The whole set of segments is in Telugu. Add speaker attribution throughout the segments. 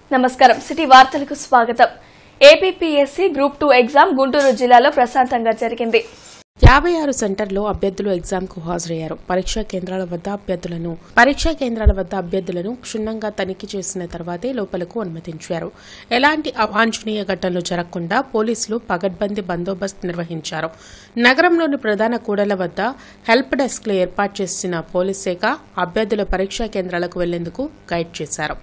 Speaker 1: నమస్కారం సిటీ వార్తలకు స్వాగతం APPSC group two exam Guntur జిల్లాలో ప్రశాంతంగా జరిగింది
Speaker 2: యాభై ఆరు సెంటర్లో అభ్యర్థులు ఎగ్జామ్కు హాజరయ్యారు పరీక్షా కేంద్రాల వద్ద అభ్యర్థులను పరీక్షా కేంద్రాల వద్ద అభ్యర్థులను క్షుణ్ణంగా తనిఖీ చేసిన తర్వాతే లోపలకు అనుమతించారు ఎలాంటి అవాంఛనీయ ఘటనలు జరగకుండా పోలీసులు పగడ్బందీ బందోబస్తు నిర్వహించారు నగరంలోని ప్రధాన కూడల వద్ద హెల్ప్ డెస్క్లు ఏర్పాటు చేసిన పోలీస్ శాఖ అభ్యర్థుల పరీక్షా కేంద్రాలకు వెళ్లేందుకు గైడ్ చేశారు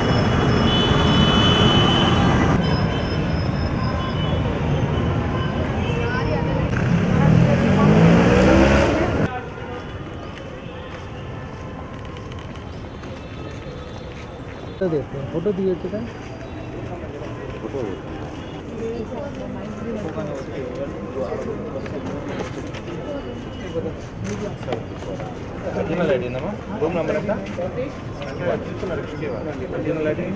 Speaker 3: फोटो देखते हैं फोटो दिए थे क्या
Speaker 4: ఒరిజినల్ ఐడి ఉందమ్మా రూమ్ నెంబర్ ఎంత ఒరిజినల్ ఐడి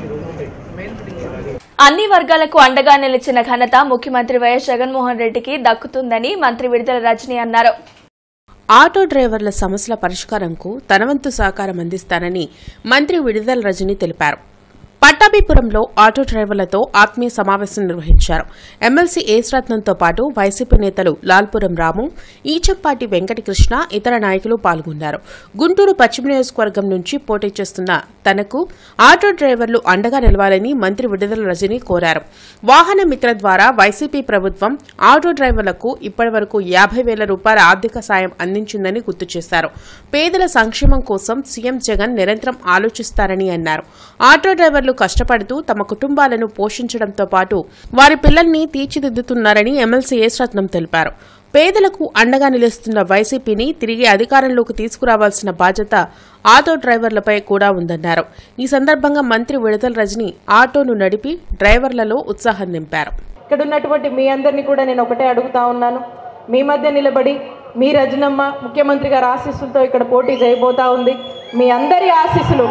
Speaker 1: అన్ని వర్గాలకు అండగా నిలిచిన ఘనత ముఖ్యమంత్రి వైఎస్ జగన్మోహన్ రెడ్డికి దక్కుతుందని మంత్రి విడుదల రజని అన్నారు
Speaker 2: ఆటో డ్రైవర్ల సమస్యల పరిష్కారంకు తన వంతు సహకారం అందిస్తానని మంత్రి విడుదల రజని తెలిపారు పట్టాభిపురంలో ఆటో డ్రైవర్లతో ఆత్మీయ సమావేశం నిర్వహించారు ఎమ్మెల్సీ ఏస్రత్నంతో పాటు వైసీపీ నేతలు లాల్పురం రాము ఈచంపాటి వెంకటకృష్ణ ఇతర నాయకులు పాల్గొన్నారు గుంటూరు పశ్చిమ నియోజకవర్గం నుంచి పోటీ చేస్తున్న తనకు ఆటో డ్రైవర్లు అండగా నిలవాలని మంత్రి విడుదల రజని కోరారు వాహన మిత్ర ద్వారా వైసీపీ ప్రభుత్వం ఆటో డ్రైవర్లకు ఇప్పటివరకు యాభై వేల రూపాయల ఆర్థిక సాయం అందించిందని గుర్తు చేశారు పేదల సంక్షేమం కోసం సీఎం జగన్ నిరంతరం ఆలోచిస్తారని అన్నారు ఆటో డ్రైవర్లు కష్టపడుతూ తమ కుటుంబాలను పోషించడంతో పాటు వారి పిల్లల్ని తీర్చిదిద్దుతున్నారని ఎమ్మెల్సీ ఏస్రత్నం తెలిపారు పేదలకు అండగా నిలుస్తున్న వైసీపీని తిరిగి అధికారంలోకి తీసుకురావాల్సిన బాధ్యత ఆటో డ్రైవర్లపై కూడా ఉందన్నారు ఈ సందర్భంగా మంత్రి విడుదల రజని ఆటోను నడిపి డ్రైవర్లలో ఉత్సాహం నింపారు
Speaker 5: ఇక్కడ ఉన్నటువంటి మీ అందరినీ కూడా నేను ఒకటే అడుగుతా ఉన్నాను మీ మధ్య నిలబడి మీ రజనమ్మ ముఖ్యమంత్రి గారి ఆశీస్సులతో ఇక్కడ పోటీ చేయబోతా ఉంది మీ అందరి ఆశీస్సులు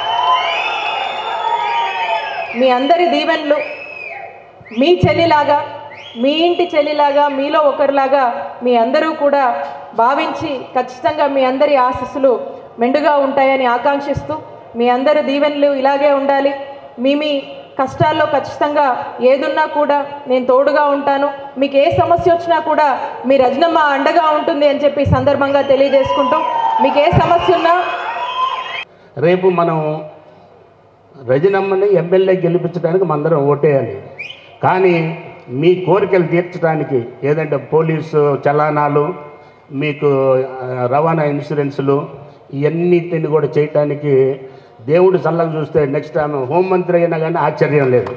Speaker 5: మీ అందరి దీవెనలు మీ చెల్లిలాగా మీ ఇంటి చెల్లిలాగా మీలో ఒకరిలాగా మీ అందరూ కూడా భావించి ఖచ్చితంగా మీ అందరి ఆశీస్సులు మెండుగా ఉంటాయని ఆకాంక్షిస్తూ మీ అందరి దీవెనలు ఇలాగే ఉండాలి మీ మీ కష్టాల్లో ఖచ్చితంగా ఏదున్నా కూడా నేను తోడుగా ఉంటాను మీకు ఏ సమస్య వచ్చినా కూడా మీ రజనమ్మ అండగా ఉంటుంది అని చెప్పి ఈ సందర్భంగా తెలియజేసుకుంటూ మీకు ఏ సమస్య ఉన్నా
Speaker 6: రేపు మనం రజనమ్మని ఎమ్మెల్యే గెలిపించడానికి మనందరం ఓటేయాలి కానీ మీ కోరికలు తీర్చడానికి ఏదంటే పోలీసు చలానాలు మీకు ఆ, రవాణా ఇన్సూరెన్సులు ఇవన్నిటిని కూడా చేయటానికి దేవుడు చల్లగా చూస్తే నెక్స్ట్ టైం హోంమంత్రి అయినా కానీ ఆశ్చర్యం లేదు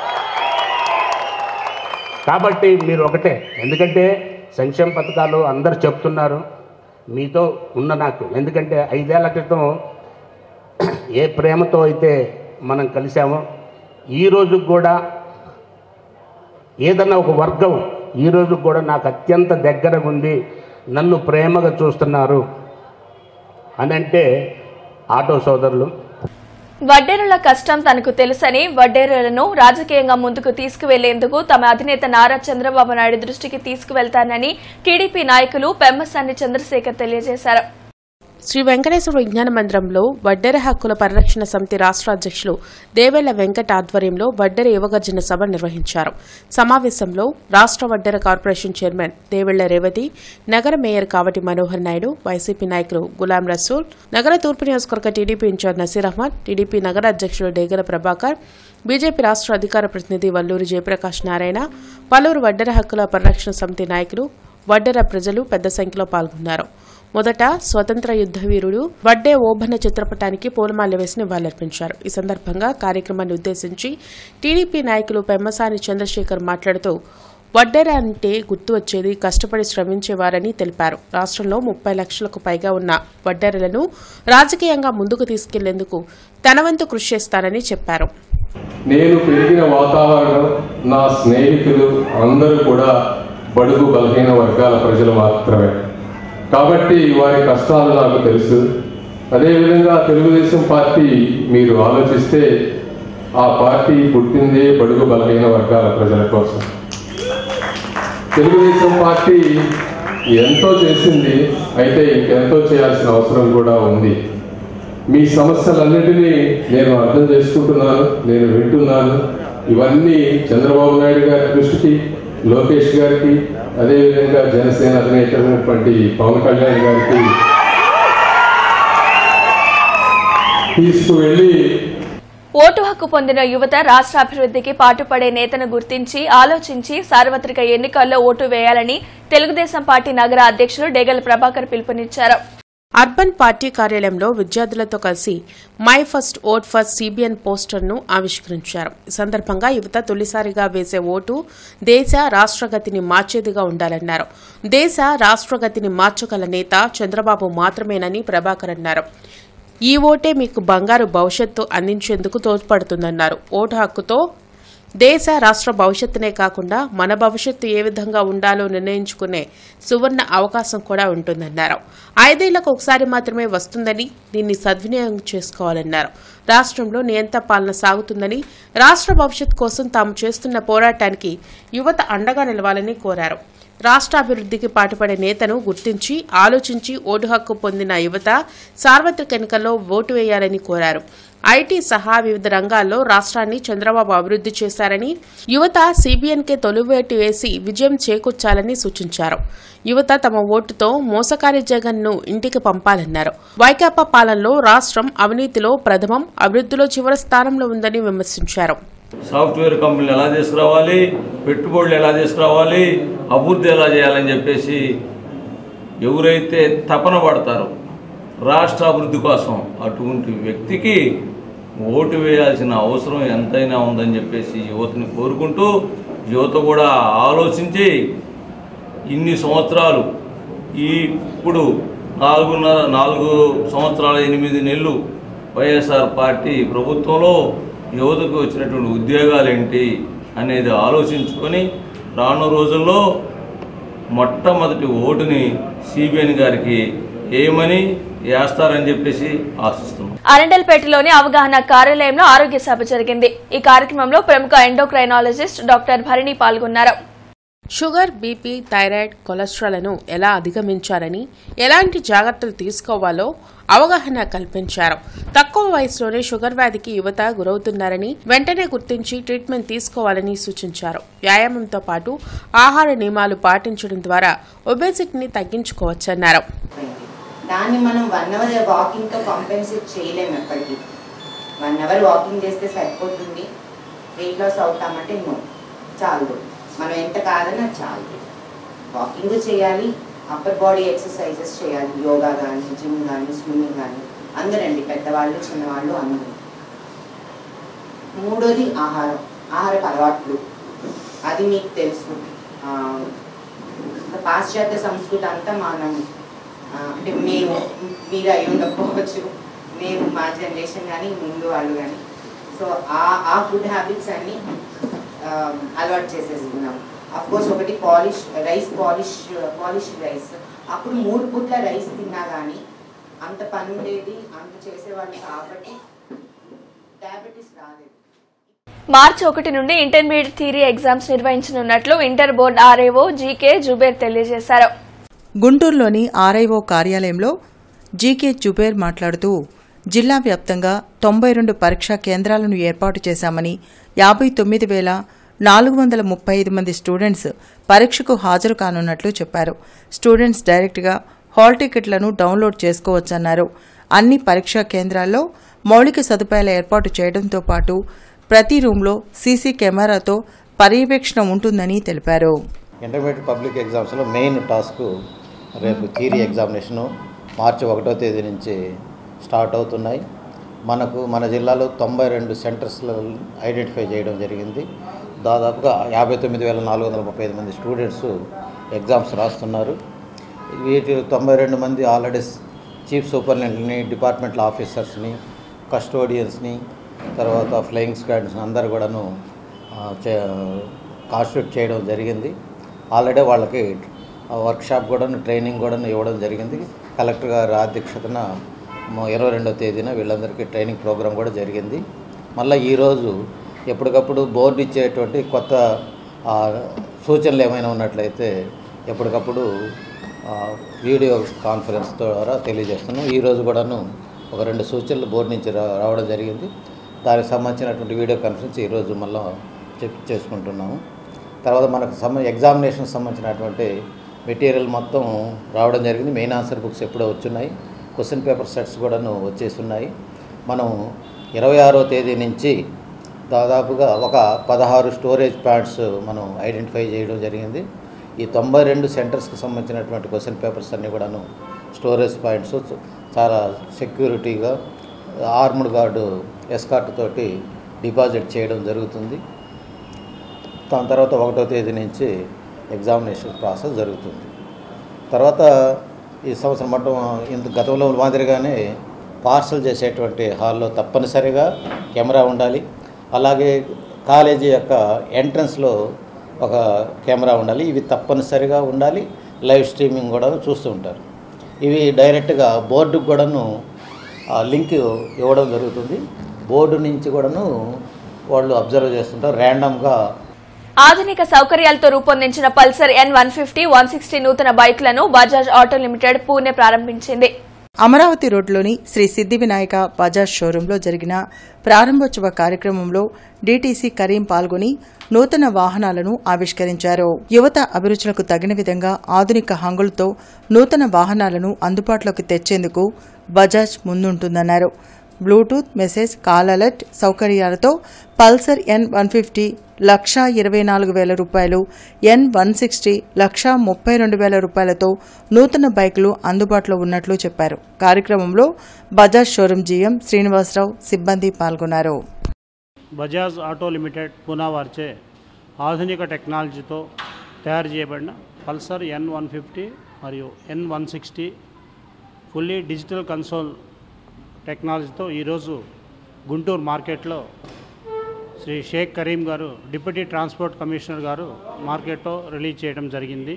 Speaker 6: కాబట్టి మీరు ఒకటే ఎందుకంటే సంక్షేమ పథకాలు అందరు చెప్తున్నారు మీతో ఉన్న నాకు ఎందుకంటే ఐదేళ్ల క్రితం ఏ ప్రేమతో అయితే మనం కలిసామో ఈ రోజు కూడా ఏదన్నా ఒక వర్గం ఈ రోజు కూడా నాకు అత్యంత దగ్గరగా ఉంది నన్ను ప్రేమగా చూస్తున్నారు అని అంటే ఆటో సోదరులు
Speaker 1: వడ్డేరుల కష్టం తనకు తెలుసని వడ్డేరులను రాజకీయంగా ముందుకు తీసుకువెళ్లేందుకు తమ అధినేత నారా చంద్రబాబు నాయుడు దృష్టికి తీసుకువెళ్తానని టీడీపీ నాయకులు పెమ్మసాని చంద్రశేఖర్ తెలియజేశారు
Speaker 2: శ్రీ వెంకటేశ్వర విజ్ఞాన మందిరంలో వడ్డెర హక్కుల పరిరక్షణ సమితి రాష్ట్ర అధ్యక్షులు దేవేళ్ల వెంకట ఆధ్వర్యంలో వడ్డెర యువగర్జన సభ నిర్వహించారు సమావేశంలో రాష్ట్ర వడ్డెర కార్పొరేషన్ చైర్మన్ దేవెళ్ల రేవతి నగర మేయర్ కావటి మనోహర్ నాయుడు వైసీపీ నాయకులు గులాం రసూల్ నగర తూర్పు నియోజకవర్గ TDP incharge Naseer Ahmed TDP నగర అధ్యక్షుడు డేగల ప్రభాకర్ బీజేపీ రాష్ట్ర అధికార ప్రతినిధి వల్లూరి జయప్రకాష్ నారాయణ పలువురు వడ్డెర హక్కుల పరిరక్షణ సమితి నాయకులు వడ్డెర ప్రజలు పెద్ద సంఖ్యలో పాల్గొన్నారు మొదట స్వతంత్ర యుద్ధ వీరుడు వడ్డే ఓబన్న చిత్రపటానికి పూలమాల వేసి నివాళులర్పించారు ఈ సందర్భంగా కార్యక్రమాన్ని ఉద్దేశించి టీడీపీ నాయకులు పెమ్మసాని చంద్రశేఖర్ మాట్లాడుతూ వడ్డెర అంటే గుర్తు వచ్చేది కష్టపడి శ్రమించేవారని తెలిపారు రాష్ట్రంలో ముప్పై లక్షలకు పైగా ఉన్న వడ్డెరలను రాజకీయంగా ముందుకు తీసుకెళ్లేందుకు తన వంతు కృషి చేస్తానని చెప్పారు
Speaker 7: నేను పెరిగిన వాతావరణం నా స్నేహితులు అందరూ కూడా బడుగు బలహీన వర్గాల ప్రజలు మాత్రమే కాబట్టి వారి కష్టాలు నాకు తెలుసు అదేవిధంగా తెలుగుదేశం పార్టీ మీరు ఆలోచిస్తే ఆ పార్టీ పుట్టిందే బడుగు బలహీన వర్గాల ప్రజల కోసం తెలుగుదేశం పార్టీ ఎంతో చేసింది అయితే ఇంకెంతో చేయాల్సిన అవసరం కూడా ఉంది మీ సమస్యలన్నిటినీ నేను అర్థం చేసుకుంటున్నాను నేను వింటున్నాను ఇవన్నీ చంద్రబాబు నాయుడు గారి దృష్టికి లోకేష్ గారికి అదేవిధంగా జనసేన అధినేతమైనటువంటి పవన్ కళ్యాణ్ గారికి తీసుకువెళ్ళి
Speaker 1: ఓటు హక్కు పొందిన యువత రాష్ట్ర అభివృద్ధికి పాటుపడే నేతను గుర్తించి ఆలోచించి సార్వత్రిక ఎన్నికల్లో ఓటు వేయాలని తెలుగుదేశం పార్టీ నగర అధ్యక్షులు డేగల ప్రభాకర్ పిలుపునిచ్చారు
Speaker 2: అర్బన్ పార్టీ కార్యాలయంలో విద్యార్థులతో కలిసి my first vote first CBN పోస్టర్ను ఆవిష్కరించారు ఈ సందర్భంగా యువత తొలిసారిగా వేసే ఓటు దేశ రాష్ట్రగతిని మార్చేదిగా ఉండాలన్నారు దేశ రాష్ట్రగతిని మార్చగల నేత చంద్రబాబు మాత్రమేనని ప్రభాకర్ అన్నారు ఈ ఓటే మీకు బంగారు భవిష్యత్తు అందించేందుకు తోడ్పడుతుందన్నారు ఓటు హక్కుతో దేశ రాష్ట్ర భవిష్యత్తునే కాకుండా మన భవిష్యత్తు ఏ విధంగా ఉండాలో నిర్ణయించుకునే సువర్ణ అవకాశం కూడా ఉంటుందన్నారు ఐదేళ్లకు ఒకసారి మాత్రమే వస్తుందని దీన్ని సద్వినియోగం చేసుకోవాలన్నారు రాష్ట్రంలో నియంత పాలన సాగుతుందని రాష్ట్ర భవిష్యత్ కోసం తాము చేస్తున్న పోరాటానికి యువత అండగా నిలవాలని కోరారు రాష్ట్ర అభివృద్ధికి పాటుపడే నేతను గుర్తించి ఆలోచించి ఓటు హక్కు పొందిన యువత సార్వత్రిక ఎన్నికల్లో ఓటు వేయాలని కోరారు ఐటీ సహా వివిధ రంగాల్లో రాష్ట్రాన్ని చంద్రబాబు అభివృద్ధి చేశారని యువత సీబీఎన్కే తొలివేటు వేసి విజయం చేకూర్చాలని సూచించారు యువత తమ ఓటుతో మోసకారి జగన్ ను ఇంటికి పంపాలన్నారు వైకాపా పాలనలో రాష్ట్రం అవినీతిలో ప్రథమం అభివృద్ధిలో చివరి స్థానంలో ఉందని విమర్శించారు
Speaker 8: సాఫ్ట్వేర్ కంపెనీలు ఎలా తీసుకురావాలి పెట్టుబడులు ఎలా తీసుకురావాలి అభివృద్ధి ఎలా చేయాలని చెప్పేసి ఎవరైతే తపన పడతారో రాష్ట్ర అభివృద్ధి కోసం అటువంటి వ్యక్తికి ఓటు వేయాల్సిన అవసరం ఎంతైనా ఉందని చెప్పేసి యువతని కోరుకుంటూ యువత కూడా ఆలోచించి ఇన్ని సంవత్సరాలు ఈ ఇప్పుడు నాలుగున్నర నాలుగు సంవత్సరాల ఎనిమిది నెలలు వైఎస్ఆర్ పార్టీ ప్రభుత్వంలో యువతకు వచ్చినటువంటి ఉద్యోగాలు ఏంటి అనేది ఆలోచించుకొని రానున్న రోజుల్లో మొట్టమొదటి ఓటుని సిబిఎన్ గారికి వేయమని వేస్తారని చెప్పేసి ఆశిస్తున్నాం
Speaker 1: అరండల్పేటలోని అవగాహన కార్యాలయంలో ఆరోగ్య సభ జరిగింది ఈ కార్యక్రమంలో ప్రముఖ ఎండోక్రైనాలజిస్ట్ డాక్టర్ భరణి పాల్గొన్నారు
Speaker 2: షుగర్ బీపీ థైరాయిడ్ కొలెస్ట్రాల్ను ఎలా అధిగమించాలని ఎలాంటి జాగ్రత్తలు తీసుకోవాలో అవగాహన కల్పించారు తక్కువ వయసులోనే షుగర్ వ్యాధికి యువత గురవుతున్నారని వెంటనే గుర్తించి ట్రీట్మెంట్ తీసుకోవాలని సూచించారు వ్యాయామంతో పాటు ఆహార నియమాలు పాటించడం ద్వారా ఒబేసిటీని తగ్గించుకోవచ్చన్నారు
Speaker 9: దాన్ని మనం వన్ అవర్ వాకింగ్తో కాంపెన్సేట్ చేయలేము ఎప్పటికీ వన్ అవర్ వాకింగ్ చేస్తే సరిపోతుంది వెయిట్ లాస్ అవుతామంటే నో చాలు మనం ఎంత కాదన్నా చాలు వాకింగ్ చేయాలి అప్పర్ బాడీ ఎక్సర్సైజెస్ చేయాలి యోగా కానీ జిమ్ కానీ స్విమ్మింగ్ కానీ అందరండి పెద్దవాళ్ళు చిన్నవాళ్ళు అందరూ మూడోది ఆహారం ఆహారపు అలవాట్లు అది మీకు తెలుసు ఆ, పాశ్చాత్య సంస్కృతి అంతా మనం ఆ, అంటే మేము మీరు అయి ఉండకపోవచ్చు మేము మా జనరేషన్ కానీ ముందు వాళ్ళు కానీ సో ఆ ఆ ఫుడ్ హ్యాబిట్స్ అన్ని ఆ, అలవాటు చేసేసుకున్నాం అఫ్ కోర్స్ ఒకటి polish rice polish polish rice అప్పుడు మూడు పూట్ల రైస్ తిన్నా కానీ అంత పని ఉండేది అంత చేసేవాళ్ళు కాబట్టి డయాబెటీస్ రాలేదు
Speaker 1: మార్చి ఒకటి నుండి ఇంటర్మీడియట్ థియరీ ఎగ్జామ్స్ నిర్వహించనున్నట్లు inter board RAO GK Zubair తెలియజేశారు
Speaker 10: గుంటూరులోని ఆర్ఐఓ కార్యాలయంలో జీకే జుబేర్ మాట్లాడుతూ జిల్లా వ్యాప్తంగా తొంభై రెండు పరీక్షా కేంద్రాలను ఏర్పాటు చేశామని యాభై తొమ్మిది వేల నాలుగు వందల ముప్పై ఐదు మంది స్టూడెంట్స్ పరీక్షకు హాజరు కానున్నట్లు చెప్పారు స్టూడెంట్స్ డైరెక్ట్గా హాల్ టికెట్లను డౌన్లోడ్ చేసుకోవచ్చన్నారు అన్ని పరీక్షా కేంద్రాల్లో మౌలిక సదుపాయాల ఏర్పాటు చేయడంతో పాటు ప్రతి రూంలో సీసీ కెమెరాతో పర్యవేక్షణ ఉంటుందని తెలిపారు
Speaker 11: ఇంటర్మీడియట్ పబ్లిక్ ఎగ్జామ్స్లో మెయిన్ టాస్క్ రేపు థియరీ ఎగ్జామినేషను మార్చి ఒకటో తేదీ నుంచి స్టార్ట్ అవుతున్నాయి మనకు మన జిల్లాలో తొంభై రెండు సెంటర్స్లో ఐడెంటిఫై చేయడం జరిగింది దాదాపుగా యాభై తొమ్మిది వేల నాలుగు వందల ముప్పై ఐదు మంది స్టూడెంట్స్ ఎగ్జామ్స్ రాస్తున్నారు వీటి తొంభై రెండు మంది ఆల్రెడీ చీఫ్ సూపరింటెండెంట్ని డిపార్ట్మెంటల్ ఆఫీసర్స్ని కస్టోడియన్స్ని తర్వాత ఫ్లయింగ్ స్క్వాడ్స్ని అందరు కూడాను కాన్స్టిట్యూట్ చేయడం జరిగింది ఆల్రెడీ వాళ్ళకి వర్క్షాప్ కూడా ట్రైనింగ్ కూడా ఇవ్వడం జరిగింది కలెక్టర్ గారి అధ్యక్షతన మ- ఇరవై రెండవ తేదీన వీళ్ళందరికీ ట్రైనింగ్ ప్రోగ్రామ్ కూడా జరిగింది మళ్ళీ ఈరోజు ఎప్పటికప్పుడు బోర్డు ఇచ్చేటువంటి కొత్త ఆ, సూచనలు ఏమైనా ఉన్నట్లయితే ఎప్పటికప్పుడు ఆ, వీడియో కాన్ఫరెన్స్ ద్వారా తెలియజేస్తున్నాం ఈరోజు కూడాను ఒక రెండు సూచనలు బోర్డు నుంచి రా- రావడం జరిగింది దానికి సంబంధించినటువంటి వీడియో కాన్ఫరెన్స్ ఈరోజు మళ్ళీ చెక్ చేసుకుంటున్నాము తర్వాత మనకు సంబ ఎగ్జామినేషన్ సంబంధించినటువంటి మెటీరియల్ మొత్తం రావడం జరిగింది మెయిన్ ఆన్సర్ బుక్స్ ఎప్పుడో వచ్చున్నాయి క్వశ్చన్ పేపర్ సెట్స్ కూడాను వచ్చేసి ఉన్నాయి మనం ఇరవై ఆరో తేదీ నుంచి దాదాపుగా ఒక పదహారు స్టోరేజ్ ప్యాడ్స్ మనం ఐడెంటిఫై చేయడం జరిగింది ఈ తొంభై రెండు సెంటర్స్కి సంబంధించినటువంటి క్వశ్చన్ పేపర్స్ అన్నీ కూడాను స్టోరేజ్ పాయింట్స్ చాలా సెక్యూరిటీగా ఆర్మ్డ్ గార్డు ఎస్కార్ట్ తోటి డిపాజిట్ చేయడం జరుగుతుంది దాని తర్వాత ఒకటో తేదీ నుంచి ఎగ్జామినేషన్ ప్రాసెస్ జరుగుతుంది తర్వాత ఈ సంవత్సరం మొత్తం ఇంత గతంలో మాదిరిగానే పార్సల్ చేసేటువంటి హాల్లో తప్పనిసరిగా కెమెరా ఉండాలి అలాగే కాలేజీ యొక్క ఎంట్రన్స్లో ఒక కెమెరా ఉండాలి ఇవి తప్పనిసరిగా ఉండాలి లైవ్ స్ట్రీమింగ్ కూడా చూస్తూ ఉంటారు ఇవి డైరెక్ట్గా బోర్డుకు కూడాను ఆ లింక్ ఇవ్వడం జరుగుతుంది బోర్డు నుంచి కూడాను వాళ్ళు అబ్జర్వ్ చేస్తుంటారు ర్యాండమ్గా
Speaker 1: ఆధునిక సౌకర్యాలతో రూపొందించిన Pulsar N one fifty one sixty నూతన బైక్లను బజాజ్ ఆటో లిమిటెడ్ పూణే ప్రారంభించింది
Speaker 10: అమరావతి రోడ్లోని శ్రీ సిద్ధి వినాయక బజాజ్ షోరూంలో జరిగిన ప్రారంభోత్సవ కార్యక్రమంలో డీటీసీ కరీం పాల్గొని నూతన వాహనాలను ఆవిష్కరించారు యువత అభిరుచులకు తగిన విధంగా ఆధునిక హంగులతో నూతన వాహనాలను అందుబాటులోకి తెచ్చేందుకు బజాజ్ ముందుంటుందన్నారు బ్లూటూత్ మెసేజ్ కాల్ అలర్ట్ సౌకర్యాలతో పల్సర్ ఎన్ వన్ ఫిఫ్టీ లక్షా ఇరవై నాలుగు వేల రూపాయలు ఎన్ వన్ సిక్స్టీ లక్షా ముప్పై రెండు వేల రూపాయలతో నూతన బైకులు అందుబాటులో ఉన్నట్లు చెప్పారు కార్యక్రమంలో బజాజ్ షోరూం జీఎం శ్రీనివాసరావు సిబ్బంది పాల్గొన్నారు
Speaker 12: బజాజ్ ఆటో లిమిటెడ్ పూనా వారిచే ఆధునిక టెక్నాలజీతో తయారు చేయబడిన పల్సర్ ఎన్ వన్ ఫిఫ్టీ మరియు N one sixty fully digital console టెక్నాలజీతో ఈరోజు గుంటూరు మార్కెట్లో శ్రీ షేక్ కరీం గారు డిప్యూటీ ట్రాన్స్పోర్ట్ కమిషనర్ గారు మార్కెట్లో రిలీజ్ చేయడం జరిగింది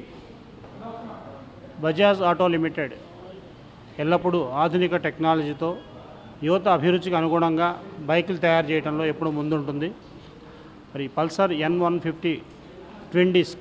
Speaker 12: బజాజ్ ఆటో లిమిటెడ్ ఎల్లప్పుడూ ఆధునిక టెక్నాలజీతో యువత అభిరుచికి అనుగుణంగా బైకులు తయారు చేయడంలో ఎప్పుడు ముందుంటుంది మరి Pulsar N one fifty twin disc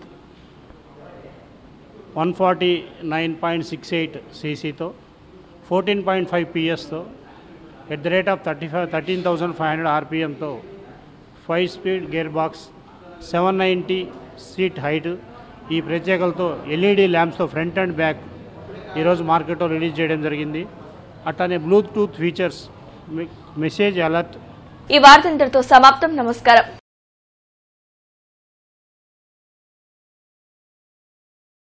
Speaker 12: one forty nine point six eight సీసీతో ఫోర్టీన్ పాయింట్ ఫైవ్ పిఎస్తో at the rate of thirty five thirteen thousand five hundred ఆర్పిఎంతో five speed gear box seven ninety seat height ఈ ప్రత్యేకలతో ఎల్ఈడి ల్యాంప్స్తో ఫ్రంట్ అండ్ బ్యాక్ ఈరోజు మార్కెట్లో రిలీజ్ చేయడం జరిగింది అట్లానే బ్లూటూత్ ఫీచర్స్ మెసేజ్ అలర్ట్
Speaker 1: ఈ వార్త ఇంతటితో సమాప్తం నమస్కారం